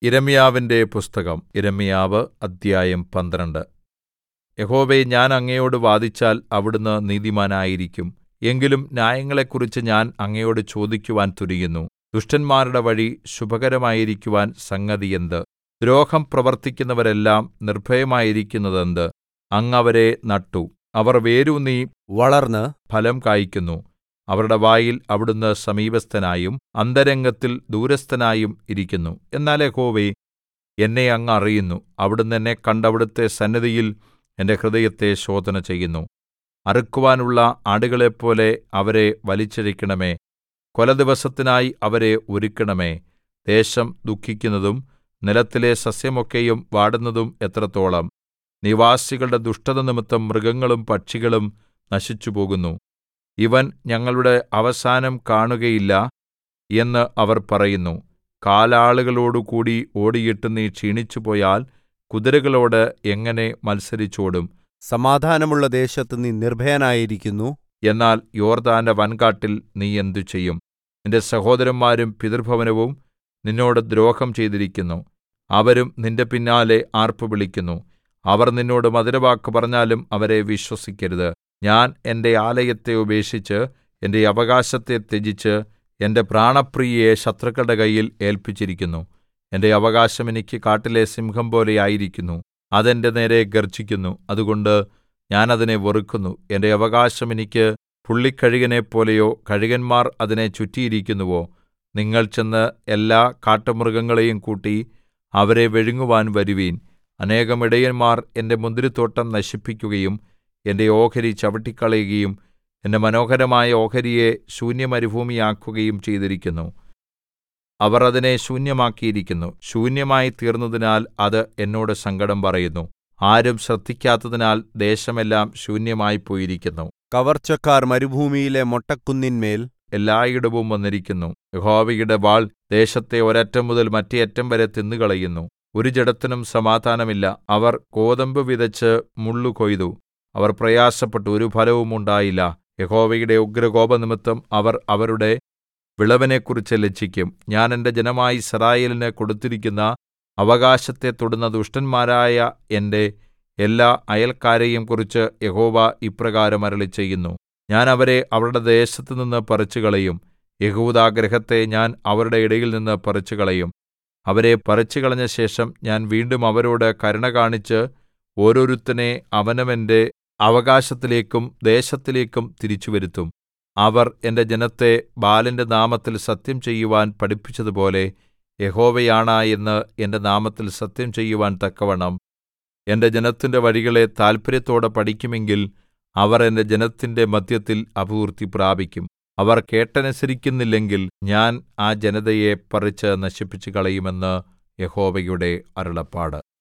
യിരെമ്യാവിന്റെ പുസ്തകം യിരെമ്യാവ് അദ്ധ്യായം പന്ത്രണ്ട് യഹോവേ ഞാൻ അങ്ങയോട് വാദിച്ചാൽ അവിടുന്ന് നീതിമാനായിരിക്കും എങ്കിലും ന്യായങ്ങളെക്കുറിച്ച് ഞാൻ അങ്ങയോട് ചോദിക്കുവാൻ തുനിയുന്നു ദുഷ്ടന്മാരുടെ വഴി ശുഭകരമായിരിക്കുവാൻ സംഗതി എന്ത് ദ്രോഹം പ്രവർത്തിക്കുന്നവരെല്ലാം നിർഭയമായിരിക്കുന്നതെന്ത് അങ്ങ് അവരെ നട്ടു അവർ വേരൂന്നി വളർന്ന് ഫലം കായിക്കുന്നു അവരുടെ വായിൽ അവിടുന്ന് സമീപസ്ഥനായും അന്തരംഗത്തിൽ ദൂരസ്ഥനായും ഇരിക്കുന്നു എന്നാൽ യഹോവേ എന്നെ അങ്ങ് അറിയുന്നു അവിടുന്ന് എന്നെ കണ്ട് അവിടുത്തെ സന്നിധിയിൽ എന്റെ ഹൃദയത്തെ ശോധന ചെയ്യുന്നു അറുക്കുവാനുള്ള ആടുകളെപ്പോലെ അവരെ വലിച്ചിഴയ്ക്കണമേ കൊലദിവസത്തിനായി അവരെ ഒരുക്കണമേ ദേശം ദുഃഖിക്കുന്നതും നിലത്തിലെ സസ്യമൊക്കെയും വാടുന്നതും എത്രത്തോളം നിവാസികളുടെ ദുഷ്ടത നിമിത്തം മൃഗങ്ങളും പക്ഷികളും നശിച്ചുപോകുന്നു ഇവൻ ഞങ്ങളുടെ അവസാനം കാണുകയില്ല എന്ന് അവർ പറയുന്നു കാലാളുകളോടുകൂടി ഓടിയിട്ട് നീ ക്ഷീണിച്ചുപോയാൽ കുതിരകളോട് എങ്ങനെ മത്സരിച്ചോടും സമാധാനമുള്ള ദേശത്ത് നീ നിർഭയനായിരിക്കുന്നു എന്നാൽ യോർദ്ദാന്റെ വൻകാട്ടിൽ നീ എന്ത് ചെയ്യും നിന്റെ സഹോദരന്മാരും പിതൃഭവനവും നിന്നോട് ദ്രോഹം ചെയ്തിരിക്കുന്നു അവരും നിന്റെ പിന്നാലെ ആർപ്പുവിളിക്കുന്നു അവർ നിന്നോട് മധുരവാക്ക് പറഞ്ഞാലും അവരെ വിശ്വസിക്കരുത് ഞാൻ എന്റെ ആലയത്തെ ഉപേക്ഷിച്ച് എന്റെ അവകാശത്തെ ത്യജിച്ച് എന്റെ പ്രാണപ്രിയയെ ശത്രുക്കളുടെ കയ്യിൽ ഏല്പിച്ചിരിക്കുന്നു എന്റെ അവകാശം എനിക്ക് കാട്ടിലെ സിംഹംപോലെ ആയിരിക്കുന്നു അത് എന്റെ നേരെ ഗർജ്ജിക്കുന്നു അതുകൊണ്ട് ഞാൻ അതിനെ വെറുക്കുന്നു എന്റെ അവകാശം എനിക്ക് പുള്ളിക്കഴുകനെപ്പോലെയോ കഴുകന്മാർ അതിനെ ചുറ്റിയിരിക്കുന്നുവോ നിങ്ങൾ ചെന്ന് എല്ലാ കാട്ടുമൃഗങ്ങളെയും കൂട്ടി അവരെ വിഴുങ്ങുവാൻ വരുവിൻ അനേകം ഇടയന്മാർ എന്റെ മുന്തിരിത്തോട്ടം നശിപ്പിക്കുകയും എന്റെ ഓഹരി ചവിട്ടിക്കളയുകയും എന്റെ മനോഹരമായ ഓഹരിയെ ശൂന്യമരുഭൂമിയാക്കുകയും ചെയ്തിരിക്കുന്നു അവർ അതിനെ ശൂന്യമാക്കിയിരിക്കുന്നു ശൂന്യമായി തീർന്നതിനാൽ അത് എന്നോട് സങ്കടം പറയുന്നു ആരും ശ്രദ്ധിക്കാത്തതിനാൽ ദേശമെല്ലാം ശൂന്യമായി പോയിരിക്കുന്നു കവർച്ചക്കാർ മരുഭൂമിയിലെ മൊട്ടക്കുന്നിന്മേൽ എല്ലായിടവും വന്നിരിക്കുന്നു യഹോവയുടെ വാൾ ദേശത്തെ ഒരറ്റം മുതൽ മറ്റേ അറ്റം വരെ തിന്നുകളയുന്നു ഒരു ജഡത്തിനും സമാധാനമില്ല അവർ കോതമ്പ് വിതച്ച് മുള്ളു കൊയ്തു അവർ പ്രയാസപ്പെട്ടു ഒരു ഫലവും ഉണ്ടായില്ല യഹോവയുടെ ഉഗ്രകോപനിമിത്തം അവർ അവരുടെ വിളവിനെക്കുറിച്ച് ലജ്ജിക്കും ഞാൻ എന്റെ ജനമായി യിസ്രായേലിന് കൊടുത്തിരിക്കുന്ന അവകാശത്തെ തൊടുന്ന ദുഷ്ടന്മാരായ എന്റെ എല്ലാ അയൽക്കാരെയും കുറിച്ച് യഹോവ ഇപ്രകാരം അരുളിച്ചെയ്യുന്നു ഞാൻ അവരെ അവരുടെ ദേശത്തുനിന്ന് പറിച്ചുകളയും യഹൂദാഗൃഹത്തെ ഞാൻ അവരുടെ ഇടയിൽനിന്ന് പറിച്ചുകളയും അവരെ പറിച്ചുകളഞ്ഞ ശേഷം ഞാൻ വീണ്ടും അവരോട് കരുണ കാണിച്ച് ഓരോരുത്തനെ അവനവന്റെ അവകാശത്തിലേക്കും ദേശത്തിലേക്കും തിരിച്ചുവരുത്തും അവർ എന്റെ ജനത്തെ ബാലിന്റെ നാമത്തിൽ സത്യം ചെയ്യുവാൻ പഠിപ്പിച്ചതുപോലെ യഹോവയാണ എന്ന് എന്റെ നാമത്തിൽ സത്യം ചെയ്യുവാൻ തക്കവണ്ണം എന്റെ ജനത്തിന്റെ വഴികളെ താല്പര്യത്തോടെ പഠിക്കുമെങ്കിൽ അവർ എന്റെ ജനത്തിന്റെ മദ്ധ്യത്തിൽ അഭിവൃദ്ധി പ്രാപിക്കും അവർ കേട്ടനുസരിക്കുന്നില്ലെങ്കിൽ ഞാൻ ആ ജനതയെ പറിച്ച് നശിപ്പിച്ചുകളയുമെന്ന് യഹോവയുടെ അരുളപ്പാട്